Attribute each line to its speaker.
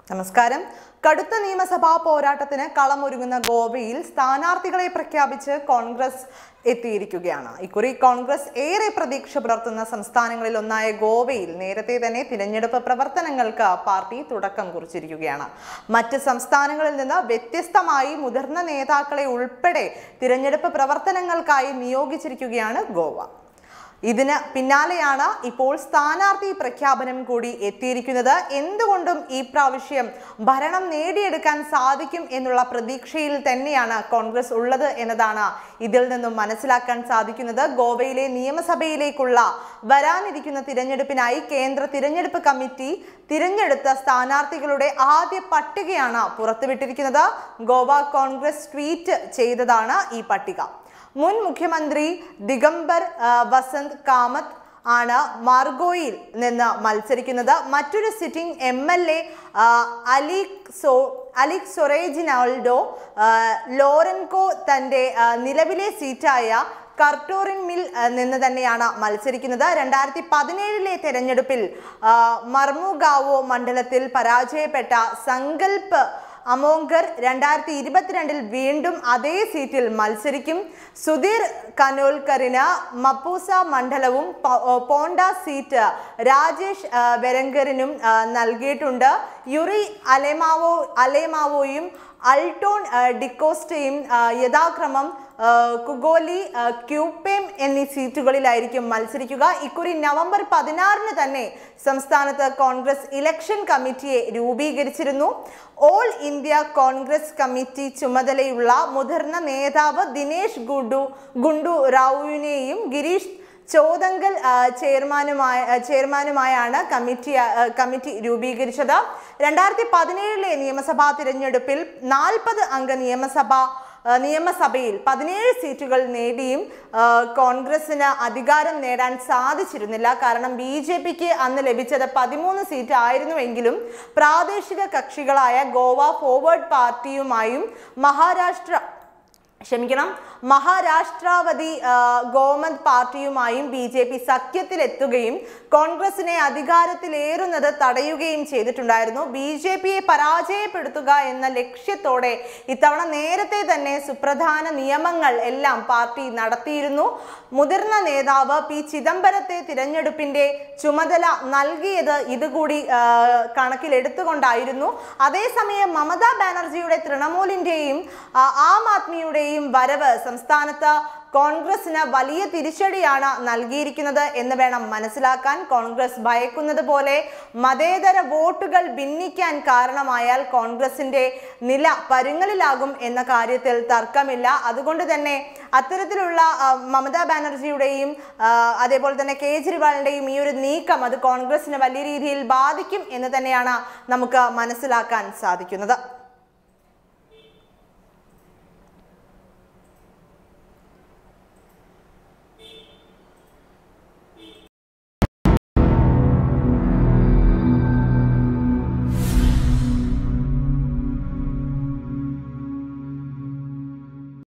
Speaker 1: നമസ്കാരം കടുത്ത നിയമസഭാ പോരാട്ടത്തിന് കളമൊരുങ്ങുന്ന ഗോവയിൽ സ്ഥാനാർത്ഥികളെ പ്രഖ്യാപിച്ച് കോൺഗ്രസ് എത്തിയിരിക്കുകയാണ് ഇക്കുറി കോൺഗ്രസ് ഏറെ പ്രതീക്ഷ പുലർത്തുന്ന സംസ്ഥാനങ്ങളിൽ ഒന്നായ ഗോവയിൽ നേരത്തെ തന്നെ തിരഞ്ഞെടുപ്പ് പ്രവർത്തനങ്ങൾക്ക് പാർട്ടി തുടക്കം കുറിച്ചിരിക്കുകയാണ് മറ്റ് സംസ്ഥാനങ്ങളിൽ നിന്ന് വ്യത്യസ്തമായി മുതിർന്ന നേതാക്കളെ ഉൾപ്പെടെ തിരഞ്ഞെടുപ്പ് പ്രവർത്തനങ്ങൾക്കായി നിയോഗിച്ചിരിക്കുകയാണ് ഗോവ ഇതിന് പിന്നാലെയാണ് ഇപ്പോൾ സ്ഥാനാർത്ഥി പ്രഖ്യാപനം കൂടി എത്തിയിരിക്കുന്നത് എന്തുകൊണ്ടും ഈ പ്രാവശ്യം ഭരണം നേടിയെടുക്കാൻ സാധിക്കും എന്നുള്ള പ്രതീക്ഷയിൽ തന്നെയാണ് കോൺഗ്രസ് ഉള്ളത് എന്നതാണ് ഇതിൽ നിന്നും മനസ്സിലാക്കാൻ സാധിക്കുന്നത് ഗോവയിലെ നിയമസഭയിലേക്കുള്ള വരാനിരിക്കുന്ന തിരഞ്ഞെടുപ്പിനായി കേന്ദ്ര തിരഞ്ഞെടുപ്പ് കമ്മിറ്റി തിരഞ്ഞെടുത്ത സ്ഥാനാർത്ഥികളുടെ ആദ്യ പട്ടികയാണ് പുറത്തുവിട്ടിരിക്കുന്നത് ഗോവ കോൺഗ്രസ് ട്വീറ്റ് ചെയ്തതാണ് ഈ പട്ടിക മുൻ മുഖ്യമന്ത്രി ദിഗംബർ ആ, വസന്ത് കാമത്ത് ആണ് മാർഗോയിൽ നിന്ന് മത്സരിക്കുന്നത് മറ്റൊരു sitting M L A Aleixo Aleixo സൊറേജിനാൾഡോ ആ, ലോറൻകോ തൻ്റെ ആ, നിലവിലെ സീറ്റായ കർട്ടോറിൻ മിൽ ആ, നിന്ന് തന്നെയാണ് മത്സരിക്കുന്നത് രണ്ടായിരത്തി പതിനേഴിലെ തെരഞ്ഞെടുപ്പിൽ ആ, മർമുഗാവോ മണ്ഡലത്തിൽ പരാജയപ്പെട്ട സങ്കൽപ്പ് അമോങ്കർ രണ്ടായിരത്തി ഇരുപത്തിരണ്ടിൽ വീണ്ടും അതേ സീറ്റിൽ മത്സരിക്കും സുധീർ കനോൽക്കറിന് മപ്പൂസ മണ്ഡലവും പോ- പോണ്ട സീറ്റ് രാജേഷ് ആ, വെരങ്കറിനും ആ, നൽകിയിട്ടുണ്ട് യുറി അലേമാവോ അലേമാവോയും അൾട്ടോൺ ആ, ഡിക്കോസ്റ്റയും ആ, യഥാക്രമം ആ, കുഗോലി ആ, ക്യൂപ്പേം എന്നീ സീറ്റുകളിലായിരിക്കും മത്സരിക്കുക ഇക്കുറി നവംബർ പതിനാറിന് തന്നെ സംസ്ഥാനത്ത് കോൺഗ്രസ് ഇലക്ഷൻ കമ്മിറ്റിയെ രൂപീകരിച്ചിരുന്നു ഓൾ ഇന്ത്യ കോൺഗ്രസ് കമ്മിറ്റി ചുമതലയുള്ള മുതിർന്ന നേതാവ് ദിനേശ് ഗുഡു ഗുണ്ടു റാവുവിനെയും ഗിരീഷ് ചോദങ്കൽ ആ, ചെയർമാനുമായ ആ, ചെയർമാനുമായാണ് കമ്മിറ്റി ആ, കമ്മിറ്റി രൂപീകരിച്ചത് രണ്ടായിരത്തി പതിനേഴിലെ നിയമസഭാ തിരഞ്ഞെടുപ്പിൽ നാൽപ്പത് അംഗ നിയമസഭ ആ, നിയമസഭയിൽ പതിനേഴ് സീറ്റുകൾ നേടിയും ആ, കോൺഗ്രസിന് അധികാരം നേടാൻ സാധിച്ചിരുന്നില്ല കാരണം ബി ജെ പിക്ക് അന്ന് ലഭിച്ചത് പതിമൂന്ന് സീറ്റ് ആയിരുന്നുവെങ്കിലും പ്രാദേശിക കക്ഷികളായ ഗോവ ഫോർവേഡ് പാർട്ടിയുമായും മഹാരാഷ്ട്ര ക്ഷമിക്കണം മഹാരാഷ്ട്രാവതി ആ, ഗോമന്ത് പാർട്ടിയുമായും ബി ജെ പി സഖ്യത്തിലെത്തുകയും കോൺഗ്രസിനെ അധികാരത്തിലേറുന്നത് തടയുകയും ചെയ്തിട്ടുണ്ടായിരുന്നു ബി ജെ പിയെ പരാജയപ്പെടുത്തുക എന്ന ലക്ഷ്യത്തോടെ ഇത്തവണ നേരത്തെ തന്നെ സുപ്രധാന നിയമങ്ങൾ എല്ലാം പാർട്ടി നടത്തിയിരുന്നു മുതിർന്ന നേതാവ് പി ചിദംബരത്തെ തിരഞ്ഞെടുപ്പിന്റെ ചുമതല നൽകിയത് ഇതുകൂടി ആ, കണക്കിലെടുത്തുകൊണ്ടായിരുന്നു അതേസമയം മമതാ ബാനർജിയുടെ തൃണമൂലിന്റെയും ആ, ആം ആദ്മിയുടെയും വരവ് സംസ്ഥാനത്ത് കോൺഗ്രസിന് വലിയ തിരിച്ചടിയാണ് നൽകിയിരിക്കുന്നത് എന്ന് വേണം മനസ്സിലാക്കാൻ കോൺഗ്രസ് ഭയക്കുന്നത് പോലെ മതേതര വോട്ടുകൾ ഭിന്നിക്കാൻ കാരണമായാൽ കോൺഗ്രസിന്റെ നില പരുങ്ങലിലാകും എന്ന കാര്യത്തിൽ തർക്കമില്ല അതുകൊണ്ട് തന്നെ അത്തരത്തിലുള്ള ആ, മമതാ ബാനർജിയുടെയും ആ, അതേപോലെ തന്നെ കേജ്രിവാളിന്റെയും ഈ ഒരു നീക്കം അത് കോൺഗ്രസിന് വലിയ രീതിയിൽ ബാധിക്കും എന്ന് തന്നെയാണ് നമുക്ക് മനസ്സിലാക്കാൻ സാധിക്കുന്നത്